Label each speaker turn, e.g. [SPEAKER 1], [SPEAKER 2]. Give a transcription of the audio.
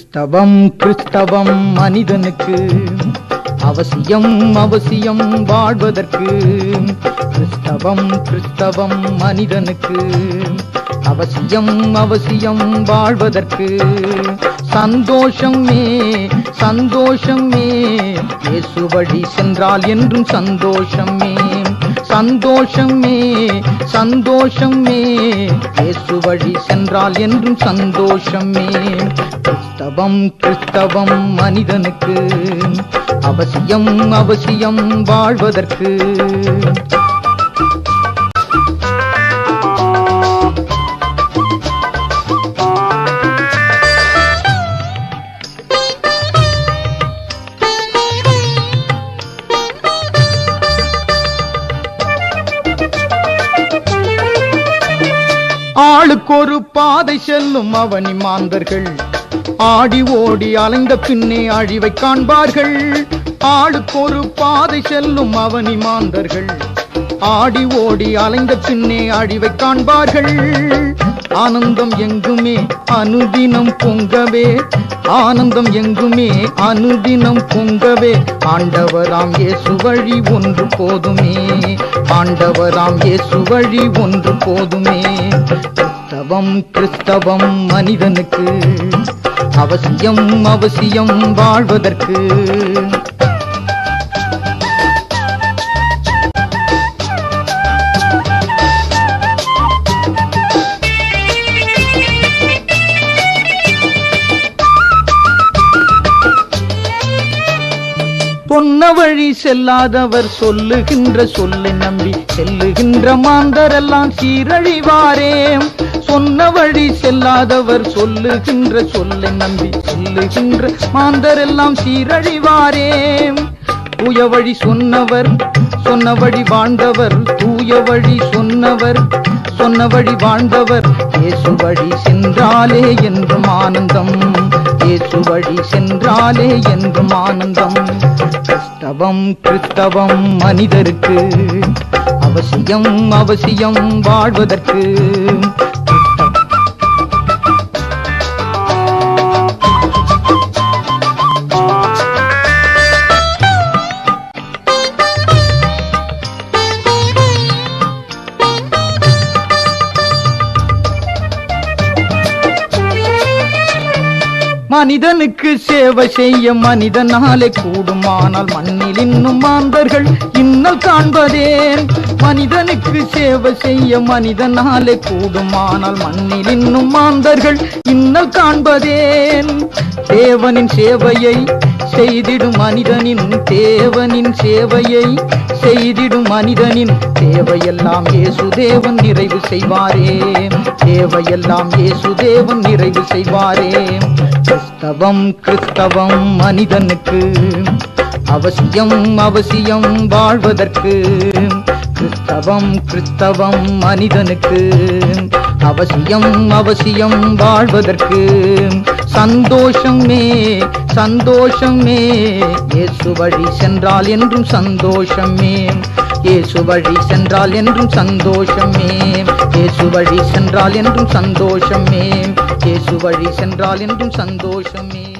[SPEAKER 1] கிறிஸ்தவம் கிறிஸ்தவம் மனிதனுக்கு அவசியம் அவசியம் வாழ்வதற்கு கிறிஸ்தவம் கிறிஸ்தவம் மனிதனுக்கு அவசியம் அவசியம் வாழ்வதற்கு சந்தோஷமே சந்தோஷமே இயேசு வழி சென்றால் என்றும் சந்தோஷமே சந்தோஷமே சந்தோஷமே இயேசு வழி சென்றால் என்றும் சந்தோஷமே கிறிஸ்தவம் கிறிஸ்தவம் மனிதனுக்கு அவசியம் அவசியம் வாழ்வதற்கு ஆளுக்கொரு பாதை செல்லும் அவனி மாந்தர்கள் ஆடி ஓடி அலைந்த பின்னே அழிவை காண்பார்கள் ஆளுக்கொரு பாதை செல்லும் அவனி மாந்தர்கள் ஆடி ஓடி அலைந்த பின்னே அழிவை காண்பார்கள் ஆனந்தம் எங்குமே அனுதினம் பொங்கவே ஆனந்தம் எங்குமே அனுதினம் பொங்கவே ஆண்டவராம் இயேசு வழி ஒன்று போதுமே ஆண்டவராம் இயேசு வழி ஒன்று போதுமே கிறிஸ்தவம் கிறிஸ்தவம் மனிதனுக்கு அவசியம் அவசியம் வாழ்வதற்கு பொன்ன வழி செல்லாதவர் சொல்லுகின்ற சொல்லை நம்பி செல்லுகின்ற மாந்தரெல்லாம் சீரழிவாரே சொன்ன வழி செல்லாதவர் சொல்லுகின்ற சொல்லை நம்பி செல்லுகின்ற மாந்தரெல்லாம் சீரழிவாரே தூய வழி சொன்னவர் சொன்ன வழி வாழ்ந்தவர் தூய வழி சொன்னவர் சொன்ன வழி வாழ்ந்தவர் இயேசு வழி சென்றாலே என்றும் ஆனந்தம் இயேசு வழி சென்றாலே என்றும் ஆனந்தம் கிறிஸ்தவம் கிறிஸ்தவம் மனிதருக்கு அவசியம் அவசியம் வாழ்வதற்கு கிறிஸ்தவம் மனிதனுக்கு சேவை செய்ய மனிதனாலே கூடுமானால் மண்ணில் இன்னும் மாந்தர்கள் இன்னல் காண்பதேன் மனிதனுக்கு சேவை செய்ய மனிதனாலே கூடுமானால் மண்ணில் இன்னும் மாந்தர்கள் இன்னல் காண்பதேன் தேவனின் சேவையை செய்திடும் மனிதனின் தேவனின் சேவையை செய்திடும் மனிதனின் தேவையெல்லாம் இயேசு தேவன் நிறைவு செய்வாரே தேவையெல்லாம் இயேசு தேவன் நிறைவு செய்வாரே கிறிஸ்தவம் கிறிஸ்தவம் மனிதனுக்கு அவசியம் அவசியம் வாழ்வதற்கு கிறிஸ்தவம் கிறிஸ்தவம் மனிதனுக்கு அவசியம் அவசியம் வாழ்வதற்கு சந்தோஷமே சந்தோஷமே இயேசு வழி சென்றால் என்றும் சந்தோஷமே இயேசு வழி சென்றால் என்றும் சந்தோஷமே இயேசு வழி சென்றால் என்றும் சந்தோஷமே இயேசு வழி சென்றால் என்றும் சந்தோஷமே